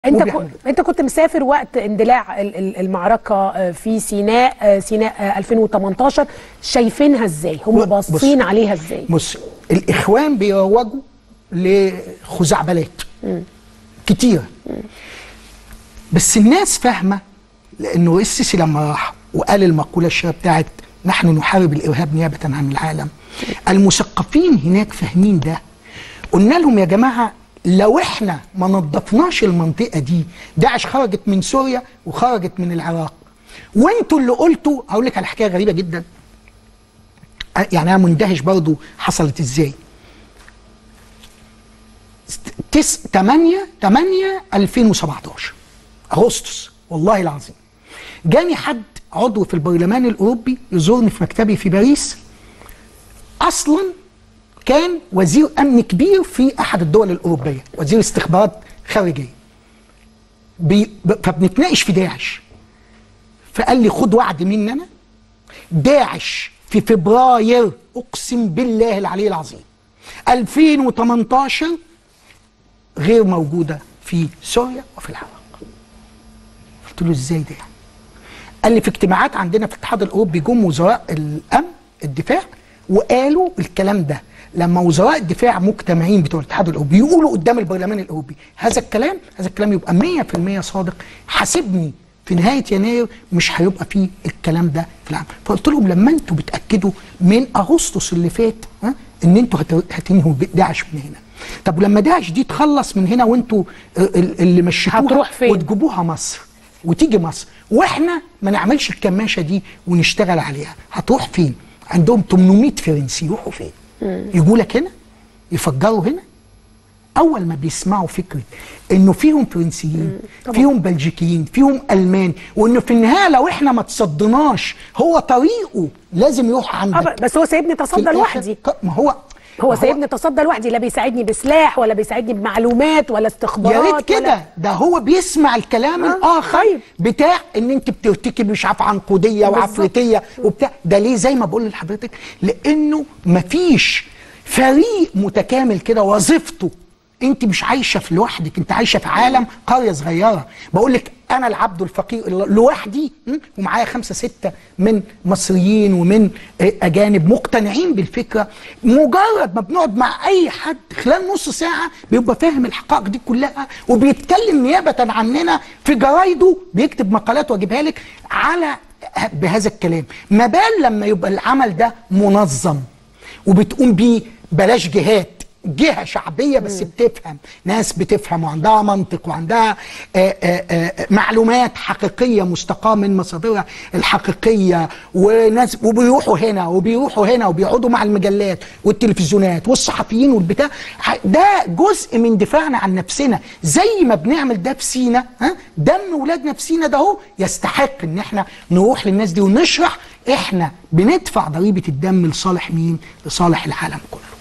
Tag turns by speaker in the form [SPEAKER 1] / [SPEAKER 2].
[SPEAKER 1] انت
[SPEAKER 2] وبيعملوا.
[SPEAKER 1] كنت انت كنت مسافر وقت اندلاع ال- ال- المعركه آه، في سيناء آه، سيناء آه، 2018 شايفينها ازاي هم
[SPEAKER 2] بص-
[SPEAKER 1] باصين عليها ازاي
[SPEAKER 2] بص الاخوان بيروجوا لخزعبلات كتيره بس الناس فاهمه لانه السيسي لما راح وقال المقوله الشهيره بتاعت نحن نحارب الارهاب نيابه عن العالم المثقفين هناك فاهمين ده قلنا لهم يا جماعه لو احنا ما نظفناش المنطقه دي داعش خرجت من سوريا وخرجت من العراق وانتوا اللي قلتوا هقول لك على حكايه غريبه جدا يعني انا مندهش برضو حصلت ازاي تس 8 8 2017 اغسطس والله العظيم جاني حد عضو في البرلمان الاوروبي يزورني في مكتبي في باريس اصلا كان وزير امن كبير في احد الدول الاوروبيه وزير استخبارات خارجيه بي ب- فبنتناقش في داعش فقال لي خد وعد مني انا داعش في فبراير اقسم بالله العلي العظيم 2018 غير موجوده في سوريا وفي العراق قلت له ازاي ده قال لي في اجتماعات عندنا في الاتحاد الاوروبي جم وزراء الامن الدفاع وقالوا الكلام ده لما وزراء الدفاع مجتمعين بتوع الاتحاد الاوروبي يقولوا قدام البرلمان الاوروبي هذا الكلام هذا الكلام يبقى 100% صادق حاسبني في نهايه يناير مش هيبقى فيه الكلام ده في العام فقلت لهم لما انتوا بتاكدوا من اغسطس اللي فات ها ان انتوا هت- هتنهوا داعش من هنا طب ولما داعش دي تخلص من هنا وانتوا آه، ال- اللي مشيتوها
[SPEAKER 1] هتروح فين؟
[SPEAKER 2] وتجيبوها مصر وتيجي مصر واحنا ما نعملش الكماشه دي ونشتغل عليها هتروح فين عندهم 800 فرنسي يروحوا فين يجوا لك هنا يفجروا هنا اول ما بيسمعوا فكره انه فيهم فرنسيين فيهم بلجيكيين فيهم المان وانه في النهايه لو احنا ما تصدناش هو طريقه لازم يروح
[SPEAKER 1] آه،
[SPEAKER 2] عندك
[SPEAKER 1] بس هو سايبني
[SPEAKER 2] في
[SPEAKER 1] اتصدى
[SPEAKER 2] الآخر
[SPEAKER 1] لوحدي
[SPEAKER 2] ك- ما هو
[SPEAKER 1] هو
[SPEAKER 2] ما
[SPEAKER 1] سايبني اتصدى لوحدي لا بيساعدني بسلاح ولا بيساعدني بمعلومات ولا
[SPEAKER 2] يا
[SPEAKER 1] استخبارات
[SPEAKER 2] ريت
[SPEAKER 1] ولا-
[SPEAKER 2] كده ده هو بيسمع الكلام
[SPEAKER 1] آه،
[SPEAKER 2] الاخر
[SPEAKER 1] طيب.
[SPEAKER 2] بتاع ان انت بترتكب مش عارف عنقوديه وعفريتيه وبتاع ده ليه زي ما بقول لحضرتك لانه مفيش فريق متكامل كده وظيفته انت مش عايشه في لوحدك انت عايشه في عالم قريه صغيره بقول لك انا العبد الفقير لوحدي م? ومعايا خمسه سته من مصريين ومن آه، اجانب مقتنعين بالفكره مجرد ما بنقعد مع اي حد خلال نص ساعه بيبقى فاهم الحقائق دي كلها وبيتكلم نيابه عننا في جرايده بيكتب مقالات واجيبها لك على بهذا الكلام ما بال لما يبقى العمل ده منظم وبتقوم بيه بلاش جهات جهة شعبية بس بتفهم ناس بتفهم وعندها منطق وعندها آآ آآ معلومات حقيقية مستقاة من مصادرها الحقيقية وناس وبيروحوا هنا وبيروحوا هنا وبيقعدوا مع المجلات والتلفزيونات والصحفيين والبتاع ده جزء من دفاعنا عن نفسنا زي ما بنعمل ده في سينا ها دم ولادنا في سينا ده هو يستحق ان احنا نروح للناس دي ونشرح احنا بندفع ضريبة الدم لصالح مين؟ لصالح العالم كله